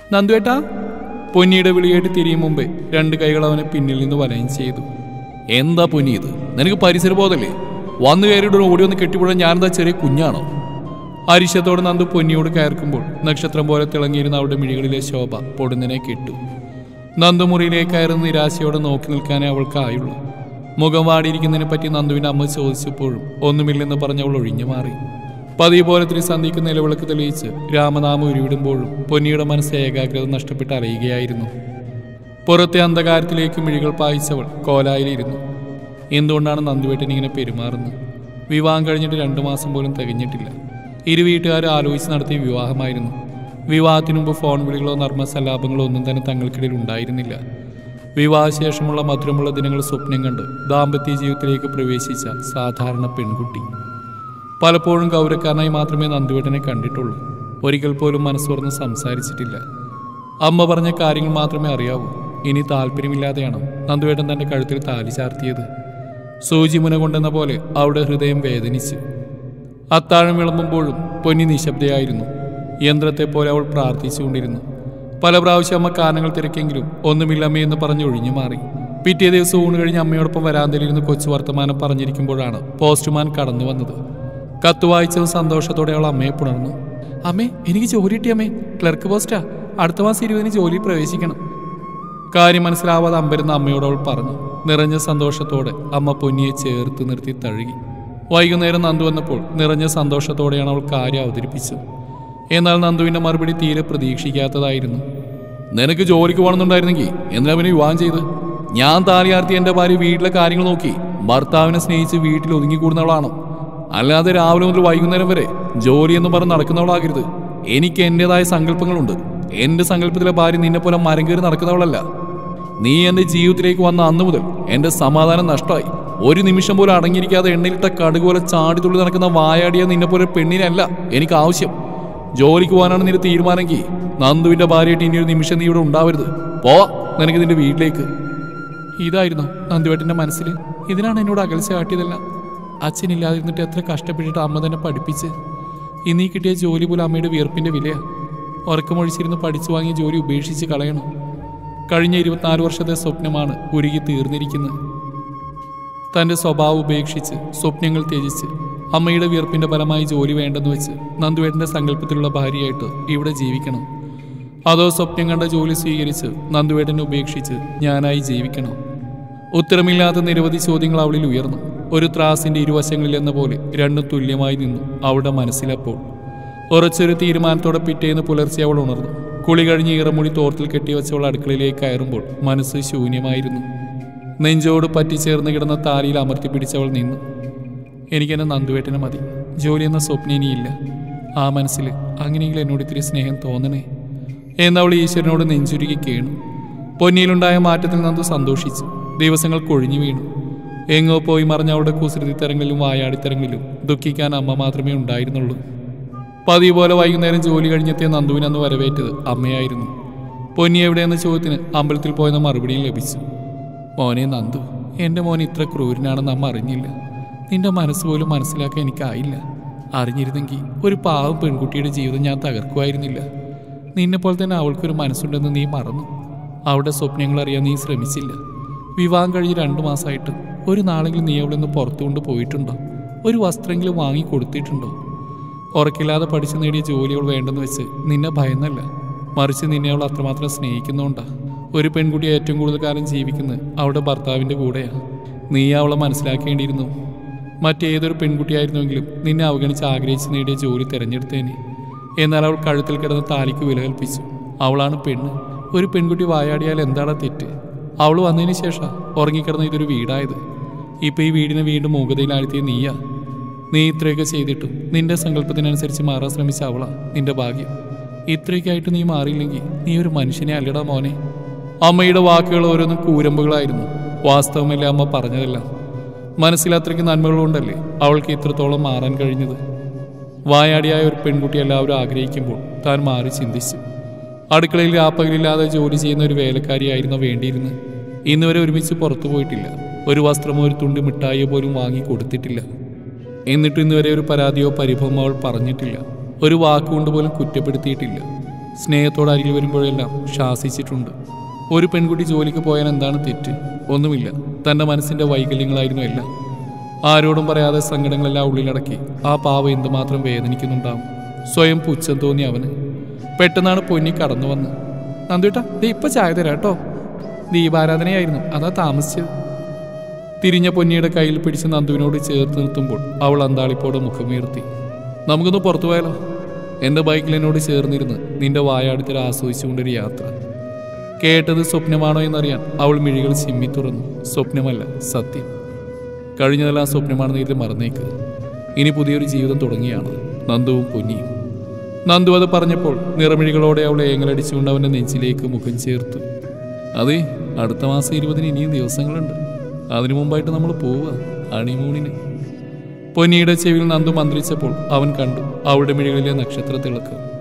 നന്ദുവേട്ടാ പൊന്നിയുടെ വിളിയായിട്ട് തിരിയും മുമ്പേ രണ്ട് കൈകൾ അവനെ പിന്നിൽ നിന്ന് വലയം ചെയ്തു എന്താ പൊന്നി ഇത് നിനക്ക് പരിസരബോധല്ലേ വന്നു കയറിയിട്ട് ഓടി വന്ന് കെട്ടിപ്പിടാൻ ഞാനെന്താ ചെറിയ കുഞ്ഞാണോ അരിശത്തോടെ നന്ദു പൊന്നിയോട് കയർക്കുമ്പോൾ നക്ഷത്രം പോലെ തിളങ്ങിയിരുന്ന അവളുടെ മിഴികളിലെ ശോഭ പൊടുന്നനെ കിട്ടു നന്ദു മുറിയിലേക്ക് കയറുന്ന നിരാശയോടെ നോക്കി നിൽക്കാനേ അവൾക്കായുള്ളൂ മുഖം വാടിയിരിക്കുന്നതിനെ പറ്റി നന്ദുവിന്റെ അമ്മ ചോദിച്ചപ്പോഴും ഒന്നുമില്ലെന്ന് പറഞ്ഞ് അവൾ ഒഴിഞ്ഞു മാറി പതിവ് പോലെ ത്രിസന്ധിക്ക് നിലവിളക്ക് തെളിയിച്ച് രാമനാമം ഉരുവിടുമ്പോഴും പൊന്നിയുടെ മനസ്സ് ഏകാഗ്രത നഷ്ടപ്പെട്ട് അലയുകയായിരുന്നു പുറത്തെ അന്ധകാരത്തിലേക്ക് മിഴികൾ പായിച്ചവൾ കോലായിലിരുന്നു എന്തുകൊണ്ടാണ് നന്ദുവേട്ടൻ ഇങ്ങനെ പെരുമാറുന്നത് വിവാഹം കഴിഞ്ഞിട്ട് രണ്ടു മാസം പോലും തികഞ്ഞിട്ടില്ല ഇരു വീട്ടുകാരും ആലോചിച്ച് നടത്തിയ വിവാഹമായിരുന്നു വിവാഹത്തിനു മുമ്പ് ഫോൺ വിളികളോ നർമ്മസല്ലാപങ്ങളോ ഒന്നും തന്നെ തങ്ങൾക്കിടയിൽ ഉണ്ടായിരുന്നില്ല വിവാഹശേഷമുള്ള മധുരമുള്ള ദിനങ്ങൾ സ്വപ്നം കണ്ട് ദാമ്പത്യ ജീവിതത്തിലേക്ക് പ്രവേശിച്ച സാധാരണ പെൺകുട്ടി പലപ്പോഴും ഗൗരവക്കാരനായി മാത്രമേ നന്ദുവേട്ടനെ കണ്ടിട്ടുള്ളൂ ഒരിക്കൽ പോലും മനസ്സ് തുറന്ന് സംസാരിച്ചിട്ടില്ല അമ്മ പറഞ്ഞ കാര്യങ്ങൾ മാത്രമേ അറിയാവൂ ഇനി താല്പര്യമില്ലാതെയാണ് നന്ദുവേട്ടൻ തന്റെ കഴുത്തിൽ താലി ചാർത്തിയത് സൂചി മുന കൊണ്ടെന്ന പോലെ അവളുടെ ഹൃദയം വേദനിച്ചു അത്താഴം വിളമ്പുമ്പോഴും പൊന്നി നിശബ്ദയായിരുന്നു യന്ത്രത്തെ പോലെ അവൾ പ്രാർത്ഥിച്ചുകൊണ്ടിരുന്നു പല പ്രാവശ്യം അമ്മ കാരണങ്ങൾ തിരക്കെങ്കിലും ഒന്നുമില്ലമ്മേ എന്ന് പറഞ്ഞ് ഒഴിഞ്ഞു മാറി പിറ്റേ ദിവസം ഊണ് കഴിഞ്ഞ് അമ്മയോടൊപ്പം വരാന്തയിലിരുന്ന് കൊച്ചു വർത്തമാനം പറഞ്ഞിരിക്കുമ്പോഴാണ് പോസ്റ്റ്മാൻ കടന്നു വന്നത് കത്ത് വായിച്ചതും സന്തോഷത്തോടെ അവൾ അമ്മയെ പുണർന്നു അമ്മേ എനിക്ക് ജോലി കിട്ടി അമ്മേ ക്ലർക്ക് പോസ്റ്റാ അടുത്ത മാസം ഇരുപതിന് ജോലിയിൽ പ്രവേശിക്കണം കാര്യം മനസ്സിലാവാതെ അമ്പരുന്ന അമ്മയോട് അവൾ പറഞ്ഞു നിറഞ്ഞ സന്തോഷത്തോടെ അമ്മ പൊന്നിയെ ചേർത്ത് നിർത്തി തഴുകി വൈകുന്നേരം നന്ദു വന്നപ്പോൾ നിറഞ്ഞ സന്തോഷത്തോടെയാണ് അവൾ കാര്യം അവതരിപ്പിച്ചത് എന്നാൽ നന്ദുവിന്റെ മറുപടി തീരെ പ്രതീക്ഷിക്കാത്തതായിരുന്നു നിനക്ക് ജോലിക്ക് പോകണമെന്നുണ്ടായിരുന്നെങ്കിൽ എന്തിനാ പിന്നെ വിവാഹം ചെയ്ത് ഞാൻ താലിയാർത്തി എൻ്റെ ഭാര്യ വീട്ടിലെ കാര്യങ്ങൾ നോക്കി ഭർത്താവിനെ സ്നേഹിച്ച് വീട്ടിൽ ഒതുങ്ങിക്കൂടുന്നവളാണോ അല്ലാതെ രാവിലെ മുതൽ വൈകുന്നേരം വരെ ജോലി എന്ന് പറഞ്ഞ് നടക്കുന്നവളാകരുത് എനിക്ക് എൻ്റെതായ സങ്കല്പങ്ങളുണ്ട് എന്റെ സങ്കല്പത്തിലെ ഭാര്യ നിന്നെ പോലെ മരം കയറി നടക്കുന്നവളല്ല നീ എന്റെ ജീവിതത്തിലേക്ക് വന്ന അന്ന് മുതൽ എന്റെ സമാധാനം നഷ്ടമായി ഒരു നിമിഷം പോലും അടങ്ങിയിരിക്കാതെ എണ്ണയിലിട്ട കടുക് പോലെ ചാടിത്തുള്ളി നടക്കുന്ന വായാടിയ നിന്നെ പോലെ പെണ്ണിനല്ല എനിക്ക് ആവശ്യം ജോലിക്ക് പോകാനാണ് നിന്റെ തീരുമാനമെങ്കിൽ നന്ദുവിന്റെ ഭാര്യയായിട്ട് ഇനി ഒരു നിമിഷം നീ ഇവിടെ ഉണ്ടാവരുത് പോ നിനക്ക് നിന്റെ വീട്ടിലേക്ക് ഇതായിരുന്നു നന്ദുവേട്ടന്റെ മനസ്സിൽ ഇതിനാണ് എന്നോട് അകൽച്ച കാട്ടിയതെല്ലാം അച്ഛനില്ലാതിരുന്നിട്ട് എത്ര കഷ്ടപ്പെട്ടിട്ട് അമ്മ തന്നെ പഠിപ്പിച്ച് ഇന്നീ കിട്ടിയ ജോലി പോലും അമ്മയുടെ വിയർപ്പിന്റെ വിലയാ ഉറക്കമൊഴിച്ചിരുന്ന് പഠിച്ചു വാങ്ങിയ ജോലി ഉപേക്ഷിച്ച് കളയണം കഴിഞ്ഞ ഇരുപത്തിനാല് വർഷത്തെ സ്വപ്നമാണ് ഉരുകി തീർന്നിരിക്കുന്നത് തന്റെ സ്വഭാവം ഉപേക്ഷിച്ച് സ്വപ്നങ്ങൾ ത്യജിച്ച് അമ്മയുടെ വിയർപ്പിന്റെ ഫലമായി ജോലി വേണ്ടെന്ന് വെച്ച് നന്ദുവേട്ടന്റെ സങ്കല്പത്തിലുള്ള ഭാര്യയായിട്ട് ഇവിടെ ജീവിക്കണം അതോ സ്വപ്നം കണ്ട ജോലി സ്വീകരിച്ച് നന്ദുവേട്ടനെ ഉപേക്ഷിച്ച് ഞാനായി ജീവിക്കണം ഉത്തരമില്ലാത്ത നിരവധി ചോദ്യങ്ങൾ അവളിൽ ഉയർന്നു ഒരു ത്രാസിന്റെ ഇരുവശങ്ങളിൽ എന്ന പോലെ രണ്ടും തുല്യമായി നിന്നു അവളുടെ മനസ്സിലപ്പോൾ ഉറച്ചൊരു തീരുമാനത്തോടെ പിറ്റേന്ന് പുലർച്ചെ അവൾ ഉണർന്നു കുളി കഴിഞ്ഞ് ഈറമുടി തോർത്തിൽ കെട്ടിവെച്ചവൾ അടുക്കളയിലേക്ക് കയറുമ്പോൾ മനസ്സ് ശൂന്യമായിരുന്നു നെഞ്ചോട് പറ്റിച്ചേർന്ന് കിടന്ന താലിയിൽ അമർത്തി പിടിച്ചവൾ നിന്നു എനിക്കെന്നെ നന്ദുവേട്ടനെ മതി ജോലി എന്ന സ്വപ്നം ഇനിയില്ല ആ മനസ്സിൽ അങ്ങനെയെങ്കിലും എന്നോട് ഇത്തിരി സ്നേഹം തോന്നണേ എന്നവൾ ഈശ്വരനോട് നെഞ്ചുരുകി കേണു പൊന്നിയിലുണ്ടായ മാറ്റത്തിൽ നന്ദു സന്തോഷിച്ചു ദിവസങ്ങൾ കൊഴിഞ്ഞു വീണു എങ്ങോ പോയി മറിഞ്ഞ അവളുടെ കുസൃതിത്തരങ്ങളിലും വായാടിത്തരങ്ങളിലും ദുഃഖിക്കാൻ അമ്മ മാത്രമേ ഉണ്ടായിരുന്നുള്ളൂ പതിവ് പോലെ വൈകുന്നേരം ജോലി കഴിഞ്ഞെത്തിയ നന്ദുവിനെ അന്ന് വരവേറ്റത് അമ്മയായിരുന്നു പൊന്നി എവിടെയെന്ന ചോദ്യത്തിന് അമ്പലത്തിൽ പോയെന്ന മറുപടിയും ലഭിച്ചു മോനെ നന്ദു എൻ്റെ മോൻ ഇത്ര ക്രൂരനാണെന്ന് അമ്മ അറിഞ്ഞില്ല നിന്റെ മനസ്സ് പോലും മനസ്സിലാക്കാൻ എനിക്കായില്ല അറിഞ്ഞിരുന്നെങ്കിൽ ഒരു പാവം പെൺകുട്ടിയുടെ ജീവിതം ഞാൻ തകർക്കുമായിരുന്നില്ല നിന്നെപ്പോലെ തന്നെ അവൾക്കൊരു മനസ്സുണ്ടെന്ന് നീ മറന്നു അവളുടെ സ്വപ്നങ്ങൾ അറിയാൻ നീ ശ്രമിച്ചില്ല വിവാഹം കഴിഞ്ഞ് രണ്ടു മാസമായിട്ട് ഒരു നാളെങ്കിലും നീ അവളെ നിന്ന് പുറത്തു കൊണ്ട് പോയിട്ടുണ്ടോ ഒരു വസ്ത്രമെങ്കിലും വാങ്ങി കൊടുത്തിട്ടുണ്ടോ ഉറക്കില്ലാതെ പഠിച്ചു നേടിയ ജോലി അവൾ വേണ്ടെന്ന് വെച്ച് നിന്നെ ഭയന്നല്ല മറിച്ച് നിന്നെ അവൾ അത്രമാത്രം സ്നേഹിക്കുന്നുണ്ടാ ഒരു പെൺകുട്ടി ഏറ്റവും കൂടുതൽ കാലം ജീവിക്കുന്നത് അവളുടെ ഭർത്താവിൻ്റെ കൂടെയാണ് നീ അവളെ മനസ്സിലാക്കേണ്ടിയിരുന്നു മറ്റേതൊരു പെൺകുട്ടിയായിരുന്നുവെങ്കിലും നിന്നെ അവഗണിച്ച് ആഗ്രഹിച്ച് നേടിയ ജോലി തിരഞ്ഞെടുത്തേനെ എന്നാൽ അവൾ കഴുത്തിൽ കിടന്ന് താലിക്ക് വില കൽപ്പിച്ചു അവളാണ് പെണ്ണ് ഒരു പെൺകുട്ടി വായാടിയാൽ എന്താണ് തെറ്റ് അവൾ വന്നതിന് ശേഷം ഉറങ്ങിക്കിടന്ന ഇതൊരു വീടായത് ഇപ്പൊ ഈ വീടിനെ വീണ്ടും മൂകതയിലാഴ്ത്തിയ നീയാ നീ ഇത്രയൊക്കെ ചെയ്തിട്ടും നിന്റെ സങ്കല്പത്തിനനുസരിച്ച് മാറാൻ ശ്രമിച്ച അവളാ നിന്റെ ഭാഗ്യം ഇത്രയൊക്കെയായിട്ട് നീ മാറിയില്ലെങ്കിൽ നീ ഒരു മനുഷ്യനെ അല്ലടാ മോനെ അമ്മയുടെ വാക്കുകൾ ഓരോന്നും കൂരമ്പുകളായിരുന്നു വാസ്തവമല്ലേ അമ്മ പറഞ്ഞതെല്ലാം മനസ്സിൽ അത്രയ്ക്ക് നന്മകളുണ്ടല്ലേ അവൾക്ക് ഇത്രത്തോളം മാറാൻ കഴിഞ്ഞത് വായാടിയായ ഒരു പെൺകുട്ടി എല്ലാവരും ആഗ്രഹിക്കുമ്പോൾ താൻ മാറി ചിന്തിച്ചു അടുക്കളയിൽ രാപ്പകലില്ലാതെ ജോലി ചെയ്യുന്ന ഒരു വേലക്കാരിയായിരുന്നു വേണ്ടിയിരുന്നത് ഇന്ന് വരെ ഒരുമിച്ച് പുറത്തു പോയിട്ടില്ല ഒരു വസ്ത്രമോ ഒരു തുണ്ട് മിഠായിയോ പോലും വാങ്ങി കൊടുത്തിട്ടില്ല എന്നിട്ട് ഇന്ന് വരെ ഒരു പരാതിയോ പരിഭവമോ അവൾ പറഞ്ഞിട്ടില്ല ഒരു വാക്കുകൊണ്ട് പോലും കുറ്റപ്പെടുത്തിയിട്ടില്ല സ്നേഹത്തോട് അരികിൽ വരുമ്പോഴെല്ലാം ശാസിച്ചിട്ടുണ്ട് ഒരു പെൺകുട്ടി ജോലിക്ക് പോയാൽ എന്താണ് തെറ്റ് ഒന്നുമില്ല തൻ്റെ മനസ്സിൻ്റെ വൈകല്യങ്ങളായിരുന്നു എല്ലാം ആരോടും പറയാതെ സങ്കടങ്ങളെല്ലാം ഉള്ളിലടക്കി ആ പാവ എന്തുമാത്രം വേദനിക്കുന്നുണ്ടാവും സ്വയം പുച്ഛം തോന്നി അവന് പെട്ടെന്നാണ് പൊന്നി കടന്നു വന്ന് നന്ദുട്ടാ ദേ ഇപ്പൊ ചായ തരാം കേട്ടോ ദീപാരാധനയായിരുന്നു അതാ താമസിച്ചത് തിരിഞ്ഞ പൊന്നിയുടെ കയ്യിൽ പിടിച്ച് നന്ദുവിനോട് ചേർത്ത് നിർത്തുമ്പോൾ അവൾ അന്താളിപ്പോടെ മുഖമുയർത്തി നമുക്കൊന്ന് പുറത്തു പോയാലോ എൻ്റെ ബൈക്കിൽ എന്നോട് ചേർന്നിരുന്ന് നിന്റെ വായാടുത്തിൽ ആസ്വദിച്ചുകൊണ്ടൊരു യാത്ര കേട്ടത് സ്വപ്നമാണോ എന്നറിയാൻ അവൾ മിഴികൾ ചിമ്മി തുറന്നു സ്വപ്നമല്ല സത്യം കഴിഞ്ഞതെല്ലാം സ്വപ്നമാണെന്ന് ഇത് മറന്നേക്ക് ഇനി പുതിയൊരു ജീവിതം തുടങ്ങിയാണ് നന്ദുവും പൊന്നിയും നന്ദു അത് പറഞ്ഞപ്പോൾ നിറമിഴികളോടെ അവളെ ഏങ്ങലടിച്ചുകൊണ്ട് അവൻ്റെ നെഞ്ചിലേക്ക് മുഖം ചേർത്തു അതെ അടുത്ത മാസം ഇരുപതിന് ഇനിയും ദിവസങ്ങളുണ്ട് അതിനു മുമ്പായിട്ട് നമ്മൾ പോവുക ഹണിമൂണിന് പൊന്നിയുടെ ചെവിയിൽ നന്ദു മന്ത്രിച്ചപ്പോൾ അവൻ കണ്ടു അവളുടെ മിഴികളിലെ നക്ഷത്ര തിളക്കം